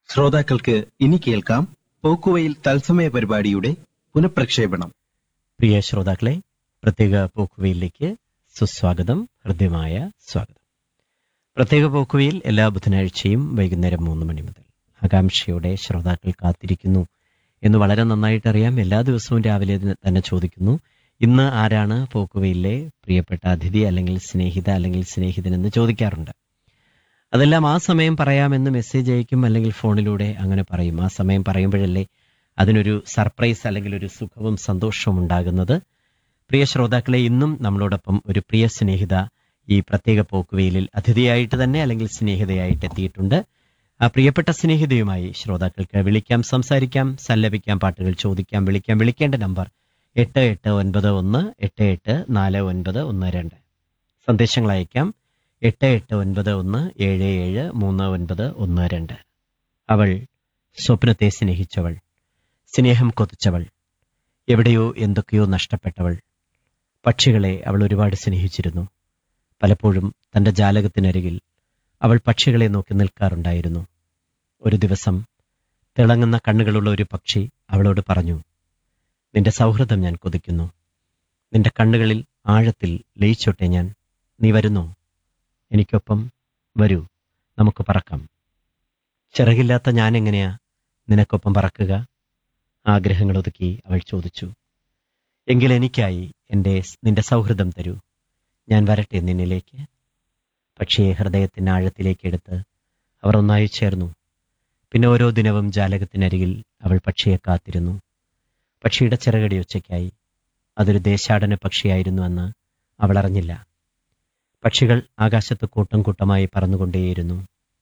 ശ്രോതാക്കൾക്ക് ഇനി കേൾക്കാം പോക്കുവയിൽ തത്സമയ പരിപാടിയുടെ പുനഃപ്രക്ഷേപണം പ്രിയ ശ്രോതാക്കളെ പ്രത്യേക പോക്കുവയിലേക്ക് സുസ്വാഗതം ഹൃദ്യമായ സ്വാഗതം പ്രത്യേക പോക്കുവയിൽ എല്ലാ ബുധനാഴ്ചയും വൈകുന്നേരം മൂന്ന് മണി മുതൽ ആകാംക്ഷയോടെ ശ്രോതാക്കൾ കാത്തിരിക്കുന്നു എന്ന് വളരെ നന്നായിട്ടറിയാം എല്ലാ ദിവസവും രാവിലെ ഇതിന് തന്നെ ചോദിക്കുന്നു ഇന്ന് ആരാണ് പോക്കുവയിലെ പ്രിയപ്പെട്ട അതിഥി അല്ലെങ്കിൽ സ്നേഹിത അല്ലെങ്കിൽ സ്നേഹിതൻ എന്ന് ചോദിക്കാറുണ്ട് അതെല്ലാം ആ സമയം പറയാമെന്ന് മെസ്സേജ് അയക്കും അല്ലെങ്കിൽ ഫോണിലൂടെ അങ്ങനെ പറയും ആ സമയം പറയുമ്പോഴല്ലേ അതിനൊരു സർപ്രൈസ് അല്ലെങ്കിൽ ഒരു സുഖവും സന്തോഷവും ഉണ്ടാകുന്നത് പ്രിയ ശ്രോതാക്കളെ ഇന്നും നമ്മളോടൊപ്പം ഒരു പ്രിയ സ്നേഹിത ഈ പ്രത്യേക പോക്കുവെയിലിൽ അതിഥിയായിട്ട് തന്നെ അല്ലെങ്കിൽ സ്നേഹിതയായിട്ട് എത്തിയിട്ടുണ്ട് ആ പ്രിയപ്പെട്ട സ്നേഹിതയുമായി ശ്രോതാക്കൾക്ക് വിളിക്കാം സംസാരിക്കാം സല്ലപിക്കാം പാട്ടുകൾ ചോദിക്കാം വിളിക്കാം വിളിക്കേണ്ട നമ്പർ എട്ട് എട്ട് ഒൻപത് ഒന്ന് എട്ട് എട്ട് നാല് ഒൻപത് ഒന്ന് രണ്ട് സന്ദേശങ്ങൾ അയക്കാം എട്ട് എട്ട് ഒൻപത് ഒന്ന് ഏഴ് ഏഴ് മൂന്ന് ഒൻപത് ഒന്ന് രണ്ട് അവൾ സ്വപ്നത്തെ സ്നേഹിച്ചവൾ സ്നേഹം കൊതിച്ചവൾ എവിടെയോ എന്തൊക്കെയോ നഷ്ടപ്പെട്ടവൾ പക്ഷികളെ അവൾ ഒരുപാട് സ്നേഹിച്ചിരുന്നു പലപ്പോഴും തന്റെ ജാലകത്തിനരികിൽ അവൾ പക്ഷികളെ നോക്കി നിൽക്കാറുണ്ടായിരുന്നു ഒരു ദിവസം തിളങ്ങുന്ന കണ്ണുകളുള്ള ഒരു പക്ഷി അവളോട് പറഞ്ഞു നിന്റെ സൗഹൃദം ഞാൻ കൊതിക്കുന്നു നിന്റെ കണ്ണുകളിൽ ആഴത്തിൽ ലയിച്ചോട്ടെ ഞാൻ നീ വരുന്നോ എനിക്കൊപ്പം വരൂ നമുക്ക് പറക്കാം ചിറകില്ലാത്ത ഞാൻ എങ്ങനെയാ നിനക്കൊപ്പം പറക്കുക ആഗ്രഹങ്ങൾ ഒതുക്കി അവൾ ചോദിച്ചു എങ്കിൽ എനിക്കായി എൻ്റെ നിന്റെ സൗഹൃദം തരൂ ഞാൻ വരട്ടെ നിന്നിലേക്ക് പക്ഷിയെ ഹൃദയത്തിന് ആഴത്തിലേക്ക് എടുത്ത് അവർ ഒന്നായി ചേർന്നു പിന്നെ ഓരോ ദിനവും ജാലകത്തിനരികിൽ അവൾ പക്ഷിയെ കാത്തിരുന്നു പക്ഷിയുടെ ചിറകടി ഒച്ചയ്ക്കായി അതൊരു ദേശാടന പക്ഷിയായിരുന്നു എന്ന് അവൾ അറിഞ്ഞില്ല പക്ഷികൾ ആകാശത്ത് കൂട്ടം കൂട്ടമായി പറന്നുകൊണ്ടേയിരുന്നു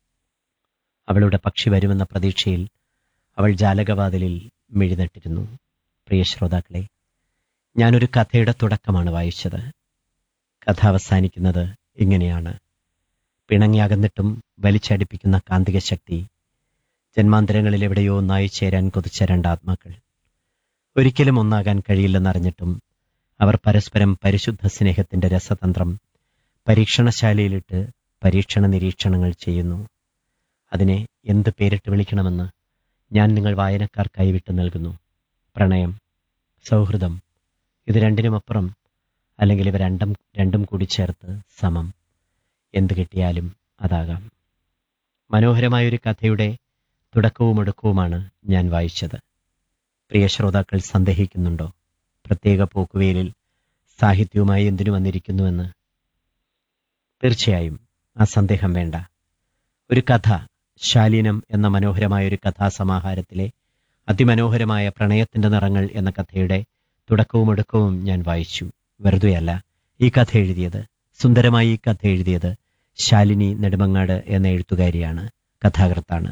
അവളുടെ പക്ഷി വരുമെന്ന പ്രതീക്ഷയിൽ അവൾ ജാലകവാതിലിൽ മിഴിനട്ടിരുന്നു പ്രിയ ശ്രോതാക്കളെ ഞാനൊരു കഥയുടെ തുടക്കമാണ് വായിച്ചത് കഥ അവസാനിക്കുന്നത് ഇങ്ങനെയാണ് പിണങ്ങി അകന്നിട്ടും വലിച്ചടിപ്പിക്കുന്ന കാന്തിക ശക്തി ജന്മാന്തരങ്ങളിൽ എവിടെയോ ഒന്നായി ചേരാൻ കൊതിച്ച രണ്ടാത്മാക്കൾ ഒരിക്കലും ഒന്നാകാൻ കഴിയില്ലെന്നറിഞ്ഞിട്ടും അവർ പരസ്പരം പരിശുദ്ധ സ്നേഹത്തിന്റെ രസതന്ത്രം പരീക്ഷണശാലയിലിട്ട് പരീക്ഷണ നിരീക്ഷണങ്ങൾ ചെയ്യുന്നു അതിനെ എന്ത് പേരിട്ട് വിളിക്കണമെന്ന് ഞാൻ നിങ്ങൾ വായനക്കാർക്കായി വിട്ടു നൽകുന്നു പ്രണയം സൗഹൃദം ഇത് രണ്ടിനുമപ്പുറം അല്ലെങ്കിൽ ഇവ രണ്ടും രണ്ടും കൂടി ചേർത്ത് സമം എന്ത് കിട്ടിയാലും അതാകാം മനോഹരമായൊരു കഥയുടെ തുടക്കവും ഒടുക്കവുമാണ് ഞാൻ വായിച്ചത് പ്രിയ ശ്രോതാക്കൾ സന്ദേഹിക്കുന്നുണ്ടോ പ്രത്യേക പോക്കുവേലിൽ സാഹിത്യവുമായി എന്തിനു വന്നിരിക്കുന്നുവെന്ന് തീർച്ചയായും ആ സന്ദേഹം വേണ്ട ഒരു കഥ ശാലീനം എന്ന മനോഹരമായ ഒരു കഥാസമാഹാരത്തിലെ അതിമനോഹരമായ പ്രണയത്തിന്റെ നിറങ്ങൾ എന്ന കഥയുടെ തുടക്കവും ഒടുക്കവും ഞാൻ വായിച്ചു വെറുതെയല്ല ഈ കഥ എഴുതിയത് സുന്ദരമായി ഈ കഥ എഴുതിയത് ശാലിനി നെടുമങ്ങാട് എന്ന എഴുത്തുകാരിയാണ് കഥാകൃത്താണ്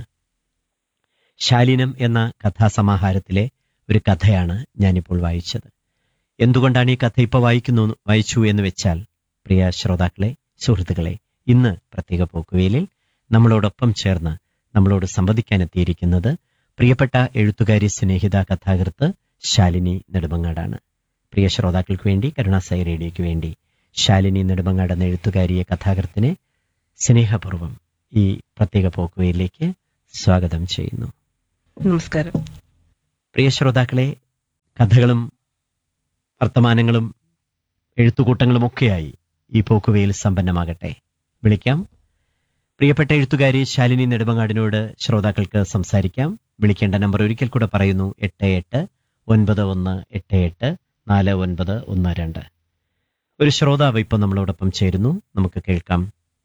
ശാലിനം എന്ന കഥാസമാഹാരത്തിലെ ഒരു കഥയാണ് ഞാനിപ്പോൾ വായിച്ചത് എന്തുകൊണ്ടാണ് ഈ കഥ ഇപ്പോൾ വായിക്കുന്നു വായിച്ചു എന്ന് വെച്ചാൽ പ്രിയ ശ്രോതാക്കളെ സുഹൃത്തുക്കളെ ഇന്ന് പ്രത്യേക പോക്കുവേലിൽ നമ്മളോടൊപ്പം ചേർന്ന് നമ്മളോട് സംവദിക്കാനെത്തിയിരിക്കുന്നത് പ്രിയപ്പെട്ട എഴുത്തുകാരി സ്നേഹിത കഥാകൃത്ത് ശാലിനി നെടുമങ്ങാടാണ് പ്രിയ ശ്രോതാക്കൾക്ക് വേണ്ടി കരുണാസായി റേഡിയോയ്ക്ക് വേണ്ടി ശാലിനി നെടുമങ്ങാട് എന്ന എഴുത്തുകാരിയെ കഥാകൃത്തിനെ സ്നേഹപൂർവ്വം ഈ പ്രത്യേക പോക്കുവയിലേക്ക് സ്വാഗതം ചെയ്യുന്നു നമസ്കാരം പ്രിയ ശ്രോതാക്കളെ കഥകളും വർത്തമാനങ്ങളും എഴുത്തുകൂട്ടങ്ങളും ഒക്കെയായി ഈ പോക്കുവയിൽ സമ്പന്നമാകട്ടെ വിളിക്കാം പ്രിയപ്പെട്ട എഴുത്തുകാരി ശാലിനി നെടുമങ്ങാടിനോട് ശ്രോതാക്കൾക്ക് സംസാരിക്കാം വിളിക്കേണ്ട നമ്പർ ഒരിക്കൽ കൂടെ പറയുന്നു എട്ട് എട്ട് ഒൻപത് ഒന്ന് എട്ട് എട്ട് നാല് ഒൻപത് ഒന്ന് രണ്ട് ഒരു ശ്രോതാവ് ഇപ്പം നമ്മളോടൊപ്പം ചേരുന്നു നമുക്ക് കേൾക്കാം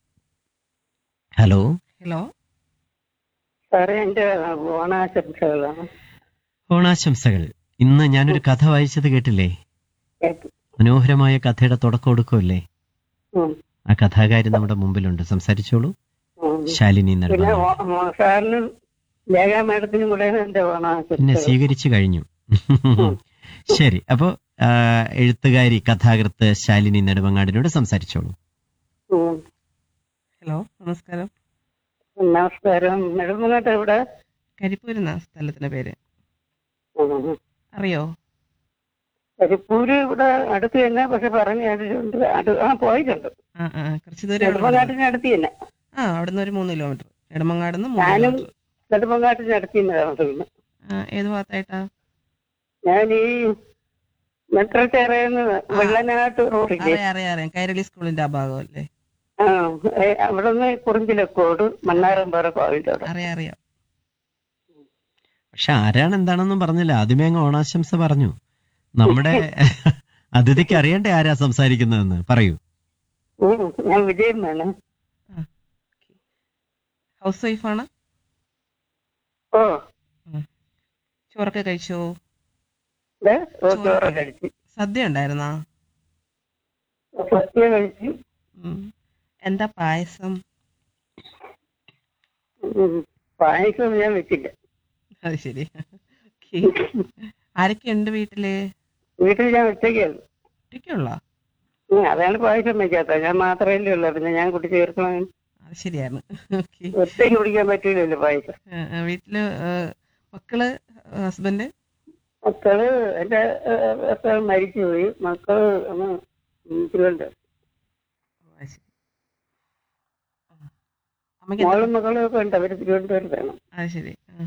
ഹലോ ഹലോ സാറേ എന്റെ ഓണാശംസകളാണ് ഓണാശംസകൾ ഇന്ന് ഞാനൊരു കഥ വായിച്ചത് കേട്ടില്ലേ കേട്ടു. മനോഹരമായ കഥയുടെ തുടക്കം ഒടുക്കമല്ലേ ഉം. ആ കഥാകാരി നമ്മുടെ മുമ്പിലുണ്ട് സംസാരിച്ചോളൂ ഉം. ശാലിനി പിന്നെ നെടുമങ്ങാട് ഓ- ഓ- സാറിനും ലേഖ മാഡത്തിനും കൂടെ എന്റെ പിന്നെ ഓണാശംസകൾ സ്വീകരിച്ചു കഴിഞ്ഞു ശരി അപ്പോ ആ, എഴുത്തുകാരി കഥാകൃത്ത് ശാലിനി നെടുമങ്ങാടിനോട് സംസാരിച്ചോളൂ ഉം. ഹലോ നമസ്കാരം നമസ്കാരം നെടുമങ്ങാട്ട് എവിടെ കരിപ്പൂരെന്ന സ്ഥലത്തിന്റെ പേര് ഉം. അറിയോ കരിപ്പൂര് ഇവിടെ അടുത്ത് തന്നെ പക്ഷെ പറഞ്ഞു കേട്ടിട്ടുണ്ട് അത് ആ പോയിട്ടുണ്ട് ആ ആ കുറച്ച് ദൂരം അവിടെ നെടുമങ്ങാട്ടിന് അടുത്ത് തന്നെ ആ അവിടുന്ന് ഒരു മൂന്ന് കിലോമീറ്റർ നെടുമങ്ങാടുന്ന് മൂന്ന് ഞാനും കിലോമീറ്റർ നെടുമങ്ങാട്ട് നടത്തിന്ന് താമസിക്കുന്നു ആ, ഏത് ഭാഗത്തായിട്ടാ ഞാൻ ഈ മെട്രോ ചേറന്ന് വെള്ളനാട്ട് റോഡില്ലേ അറിയാം അറിയാം അറിയാം കൈരളി സ്കൂളിന്റെ ആ ഭാഗം അല്ലേ ആ ഏ, അവിടുന്ന് കുറുമ്പിലക്കോട് മണ്ണാറമ്പാറ കോവിന്റെ അവിടെ അറിയാം അറിയാം പക്ഷെ ആരാണ് എന്താണെന്നും പറഞ്ഞില്ല ആദ്യമേ അങ്ങ് ഓണാശംസ പറഞ്ഞു നമ്മുടെ അതിഥിക്ക് അറിയണ്ടേ ആരാ സംസാരിക്കുന്നതെന്ന് പറയൂ ഉം, ഞാൻ വിജയം വേണം ഹൗസ് വൈഫാണ് ഓ ചോറൊക്കെ കഴിച്ചോ ദേ, ഓ, ചോറ് കഴിച്ചു സദ്യ ഉണ്ടായിരുന്നാ സത്യ കഴിച്ചു ഉം. എന്താ പായസം ഉം, പായസം ഞാൻ വെച്ചില്ല അത് ശരി ഓക്കേ. ആരൊക്കെയുണ്ട് വീട്ടില് വീട്ടിൽ ഞാൻ ഒറ്റയ്ക്കാണ് ഒറ്റയ്ക്കുള്ള ഉം, അതാണ് പായസം വെക്കാത്ത ഞാൻ മാത്രമല്ലേ ഉള്ളൂ പിന്നെ ഞാൻ കുട്ടി ചേർക്കണം അത് ശരിയാണ് ഓക്കെ ഒറ്റയ്ക്ക് കുടിക്കാൻ പറ്റില്ലല്ലോ പായസം വീട്ടില് ആ, മക്കള് ഹസ്ബൻഡ് മക്കള് എന്റെ ഏഹ്, ഭർത്താവ് മരിച്ചുപോയി മക്കള് ഒന്ന് തിരുവനന്തപുരം അമ്മയ്ക്ക് എന്താ- മോളും മക്കളും ഒക്കെ ഉണ്ട് അവര് തിരുവനന്തപുരത്താണ് അത് ശരി ആ.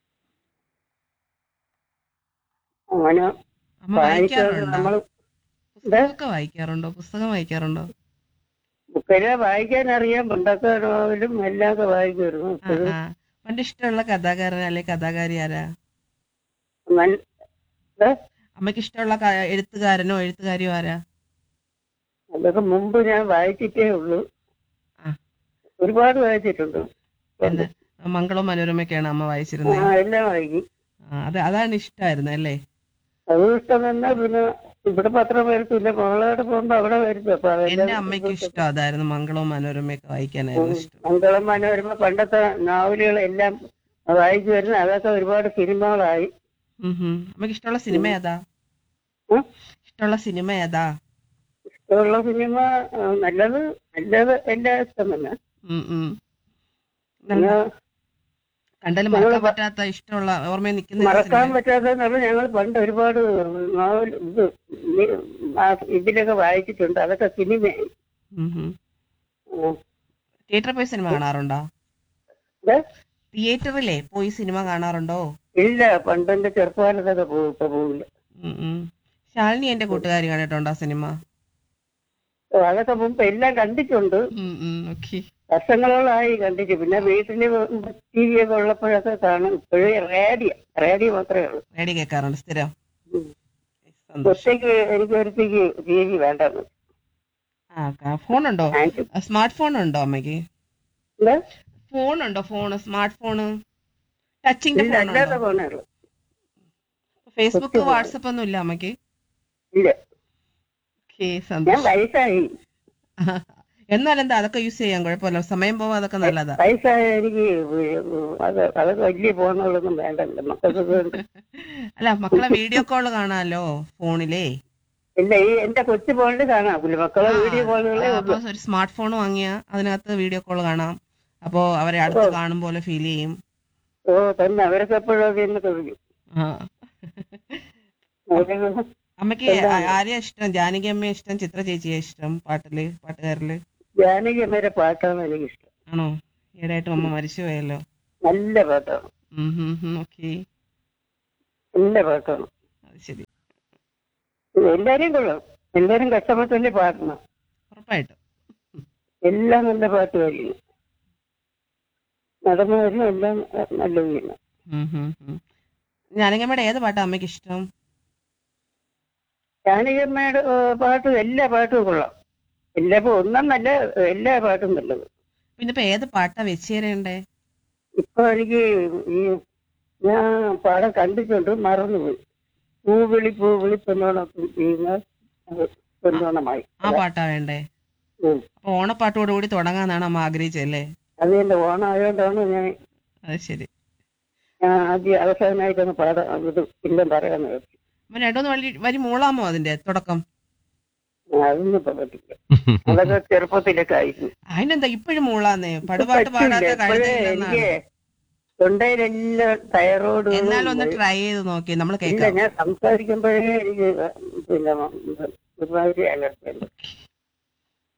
അങ്ങനെ അമ്മ വായിക്കാറ് വായിക്കാറുണ്ടോ നമ്മൾ പുസ്തകമൊക്കെ വായിക്കാറുണ്ടോ പുസ്തകം വായിക്കാറുണ്ടോ ബുക്കരെ വായിക്കാൻ അറിയാം പണ്ടൊക്കെ നോവലും എല്ലാം ഒക്കെ വായിക്കുമായിരുന്നു ആ, ഇപ്പോഴും ആ. പണ്ട് ഇഷ്ടമുള്ള കഥാകാരൻ അല്ലെ കഥാകാരി ആരാ നല്ല- അമ്മയ്ക്ക് ഇഷ്ടമുള്ള ക- എഴുത്തുകാരനോ എഴുത്തുകാരിയോ ആരാ അതൊക്കെ മുമ്പ് ഞാൻ വായിച്ചിട്ടേ ഉള്ളൂ ആ. ഒരുപാട് വായിച്ചിട്ടുണ്ട് എന്താ മംഗളവും മനോരമയൊക്കെയാണ് അമ്മ ആ, വായിച്ചിരുന്നത് എല്ലാം വായിക്കും ആ, അത് അതാണ് ഇഷ്ടമായിരുന്നു അല്ലേ അതും ഇഷ്ടം തന്നെ പിന്നെ ഇവിടെ പത്രം വരുത്തില്ല മോളോട് പോകുമ്പോ അവിടെ വരുത്തും അപ്പൊ എന്റെ അതെല്ലാം അമ്മയ്ക്ക് ഇഷ്ടം അതായിരുന്നു മംഗളവും മനോരമയൊക്കെ വായിക്കാനായിരുന്നു ഇഷ്ടം മംഗളം മനോരമ പണ്ടത്തെ നോവലുകളെല്ലാം വായിക്കുമായിരുന്നു അതൊക്കെ ഒരുപാട് സിനിമകളായി ഉം ഹും. അമ്മയ്ക്ക് ഇഷ്ടമുള്ള സിനിമ ഏതാ ഉം? ഇഷ്ടമുള്ള സിനിമ ഏതാ ഇഷ്ടമുള്ള സിനിമ ആ, നല്ലത് നല്ലത് എല്ലാം ഇഷ്ടം തന്നെ ഉം ഉം. പിന്നെ കണ്ടാലും ഞങ്ങള് മറക്കാൻ പ- പറ്റാത്ത ഇഷ്ടമുള്ള ഓർമ്മയിൽ നിൽക്കുന്ന മറക്കാൻ പറ്റാത്തതെന്ന് പറഞ്ഞാൽ ഞങ്ങൾ പണ്ട് ഒരുപാട് നോവൽ ഇത് ഈ- ആ ഇതിലൊക്കെ വായിച്ചിട്ടുണ്ട് അതൊക്കെ സിനിമയായി ഉം. തിയേറ്ററിൽ പോയി സിനിമ കാണാറുണ്ടോ ഇത് തിയേറ്ററിലെ പോയി സിനിമ കാണാറുണ്ടോ ഇല്ല പണ്ടെന്റെ ചെറുപ്പകാലത്തൊക്കെ പോകും ഇപ്പൊ പോകില്ല ഉം ഉം. ശാലിനി എന്റെ കൂട്ടുകാരി കണ്ടിട്ടുണ്ടോ സിനിമ അതൊക്കെ മുമ്പ് എല്ലാം കണ്ടിട്ടുണ്ട് ഉം ഉം. ഓക്കെ വർഷങ്ങളോളായി കണ്ടിട്ട് പിന്നെ വീട്ടില് ടി വി ഒക്കെ ഉള്ളപ്പോഴൊക്കെ കാണും ഇപ്പോഴേ റേഡിയോ റേഡിയോ മാത്രമേ ഉള്ളൂ റേഡിയോ കേൾക്കാറുണ്ട് സ്ഥിരം ഉം. സന്തോഷം ഒറ്റയ്ക്ക് എനിക്ക് ഒരുത്തേക്ക് ടി വി വേണ്ടെന്ന് ആ ഫോണുണ്ടോ സ്മാർട്ട് ഫോൺ ഉണ്ടോ അമ്മയ്ക്ക് എന്താ? ഫോൺ ഉണ്ടോ ഫോണ് സ്മാർട്ട് ഫോണ് ടച്ചിന്റെ ഇല്ല ഫോൺ അല്ലാതെ ഉണ്ടോ ഫോണേ ഉള്ളൂ ഫേസ്ബുക്ക് കൊച്ചു phone. വാട്സപ്പ് ഒന്നും ഇല്ല അമ്മയ്ക്ക് ഇല്ല ഓക്കെ ഞാൻ സന്തോഷം വയസ്സായി എന്നാലെന്താ അതൊക്കെ യൂസ് ചെയ്യാൻ കുഴപ്പമില്ല സമയം പോവാൻ അതൊക്കെ നല്ലതാ വയസ്സായ എനിക്ക് അത് അതൊക്കെ വലിയ ഫോണുകളൊന്നും വേണ്ടല്ലോ മക്കൾക്കൊക്കെ ഉണ്ട്. അല്ല മക്കളെ വീഡിയോ കോൾ കാണാലോ ഫോണിലേ ഇല്ല ഈ എന്റെ കൊച്ചു ഫോണിൽ കാണാം പുള്ളി മക്കളെ വീഡിയോ ഫോണുകളെ ആ, ഉള്ളൂ അപ്പൊ ഒരു സ്മാർട്ട് ഫോൺ വാങ്ങിയ അതിനകത്ത് വീഡിയോ കോൾ കാണാം അപ്പോ അവരെ അടുത്ത് കാണും പോലെ ഫീൽ ചെയ്യും ഓ തന്നെ അവരൊക്കെ എപ്പോഴും അത് തന്നെ തുടങ്ങി ആ അമ്മയ്ക്ക് ആ- ആരെയാ ഇഷ്ടം ജാനകി അമ്മയെ ഇഷ്ടം ചിത്ര ചേച്ചിയെ ഇഷ്ടം പാട്ടില് പാട്ടുകാരില് ജാനകി അമ്മയുടെ പാട്ടാണ് എനിക്ക് ഇഷ്ടം ആണോ ഈയിടെയായിട്ടും അമ്മ മരിച്ചു പോയല്ലോ നല്ല പാട്ടാണ് ഓക്കെ നല്ല പാട്ടാണ് അത് ശരി എല്ലാരെയും കൊള്ളാം എല്ലാരും കഷ്ടപ്പെട്ടല്ലേ പാടണം ഉറപ്പായിട്ടും എല്ലാം നല്ല പാട്ടുകാരിയാണ് നടന്നു വരുന്ന എല്ലാം നല്ല വീണ ജാനകിയമ്മയുടെ ഏത് പാട്ടാ അമ്മയ്ക്ക് ഇഷ്ടം ജാനകിയമ്മയുടെ ഏഹ്, പാട്ടും എല്ലാ പാട്ടും കൊള്ളാം എല്ലാ ഇപ്പൊ ഒന്നെന്നല്ല എല്ലാ പാട്ടും നല്ലത് പിന്നെ ഇപ്പൊ ഏത് പാട്ടാ വെച്ച് തരേണ്ടേ ഇപ്പൊ എനിക്ക് ഈ ഞാൻ പാടം കണ്ടിട്ടുണ്ട് മറന്നുപോയി പൂവിളി പൂവിളി പെണ്ണോണം പെണ്ണോണമായി ആ പാട്ടാ വേണ്ടേ ഉം. അപ്പൊ ഓണപ്പാട്ടോടുകൂടി തുടങ്ങാന്നാണ് അമ്മ ആഗ്രഹിച്ചല്ലേ അത് എന്റെ ഓണം ആയതുകൊണ്ടാണ് ഞാൻ അത് ശരി ഞാൻ ആദ്യം അവസാനമായിട്ടൊന്ന് പാടാം ഇത് ഇല്ലം പറയാന്ന് വെച്ചു അപ്പൊ രണ്ടൂന്ന് വഴി വരി മൂളാമോ അതിന്റെ തുടക്കം അതൊന്നും ഇപ്പൊ പറ്റില്ല അതൊക്കെ ചെറുപ്പത്തിലൊക്കെ ആയിരുന്നു അതിനെന്താ ഇപ്പോഴും മൂളാന്നേ പടുപാട്ട് പാടാത്ത ഇപ്പോഴേ കഴുതില്ലെന്നാണ് എനിക്ക് തൊണ്ടയിലെല്ലാം തൈറോയ്ഡ് എന്നാലും ഒന്ന് ട്രൈ ചെയ്ത് നോക്കി നമ്മൾ ഇല്ല കേൾക്കാം ഞാൻ സംസാരിക്കുമ്പോഴേ എനിക്ക് പിന്നെ ഒരുമാതിരി അലർച്ചയുണ്ട്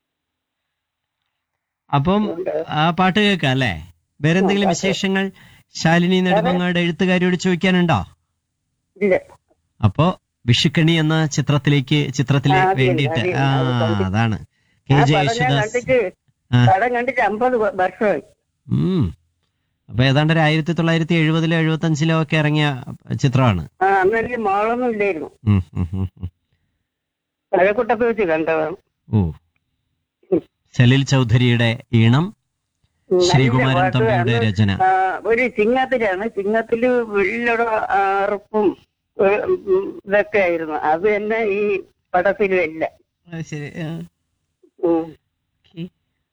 അപ്പം അതുകൊണ്ട് ആ പാട്ട് കേൾക്കാം അല്ലേ വേറെ എന്തെങ്കിലും വിശേഷങ്ങൾ ശാലിനി നെടുമങ്ങാട് എഴുത്തുകാരിയോട് ചോദിക്കാനുണ്ടോ ഇല്ല അപ്പോ വിഷുക്കണി എന്ന ചിത്രത്തിലേക്ക് ചിത്രത്തിലെ ആ, അതെ, വേണ്ടിയിട്ട് അതെ, ആ അത് കണ്ടിട്ട്. അതാണ് ആ കെ ജെ പടം ഞാൻ യേശുദാസ് കണ്ടിട്ട് ആ. പടം കണ്ടിട്ട് അമ്പത് വർഷമായി ഉം അപ്പൊ ഏതാണ്ട് ഒരു ആയിരത്തി തൊള്ളായിരത്തി എഴുപതിലോ എഴുപത്തി അഞ്ചിലോ ഒക്കെ ഇറങ്ങിയ ചിത്രമാണ് ആ അന്ന് എനിക്ക് മോളൊന്നും ഇല്ലായിരുന്നു ഉം, ഉം, ഉം, ഉം. പഴക്കുട്ടത്ത് വെച്ച് കണ്ടതാണ് ഓ സലിൽ ചൗധരിയുടെ ഈണം നല്ല ശ്രീകുമാരൻ പാട്ട് തമ്പിയുടെ അന്ന് രചന ആ, ഒരു ചിങ്ങത്തിലാണ് ചിങ്ങത്തില് വെള്ളയുടെ അറുപ്പും ഏ, ഉം, ഇതൊക്കെ ആയിരുന്നു അത് തന്നെ ഈ പടത്തിലും ഇല്ല അത് ശരി ആ. ഉം. ഓക്കേ.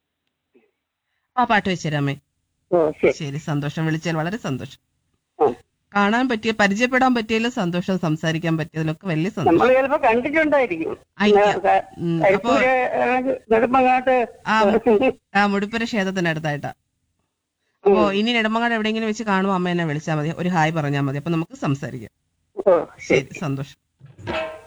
ആ പാട്ട് വെച്ചുതരാമേ ഓ ശരി ശരി സന്തോഷം വിളിച്ചാൽ വളരെ സന്തോഷം ഉം. കാണാൻ പറ്റിയ പരിചയപ്പെടാൻ പറ്റിയതിലും സന്തോഷം സംസാരിക്കാൻ പറ്റിയതിലൊക്കെ വലിയ നമ്മൾ സന്തോഷം ചിലപ്പോ കണ്ടിട്ടുണ്ടായിരിക്കും ആയിരിക്കാം. ഉം, അപ്പൊ കരിപ്പൂര് നെടുമ്പങ്ങാട്ട് ആ ആ മുടിപ്പുര ക്ഷേത്രത്തിനടുത്തായിട്ടാ അപ്പോ ഇനി നെടുമങ്ങാട് എവിടെയെങ്കിലും വെച്ച് കാണുമ്പോൾ അമ്മ എന്നെ വിളിച്ചാൽ മതി ഒരു ഹായ് പറഞ്ഞാൽ മതി അപ്പൊ നമുക്ക് സംസാരിക്കാം ഓ ശരി ശരി സന്തോഷം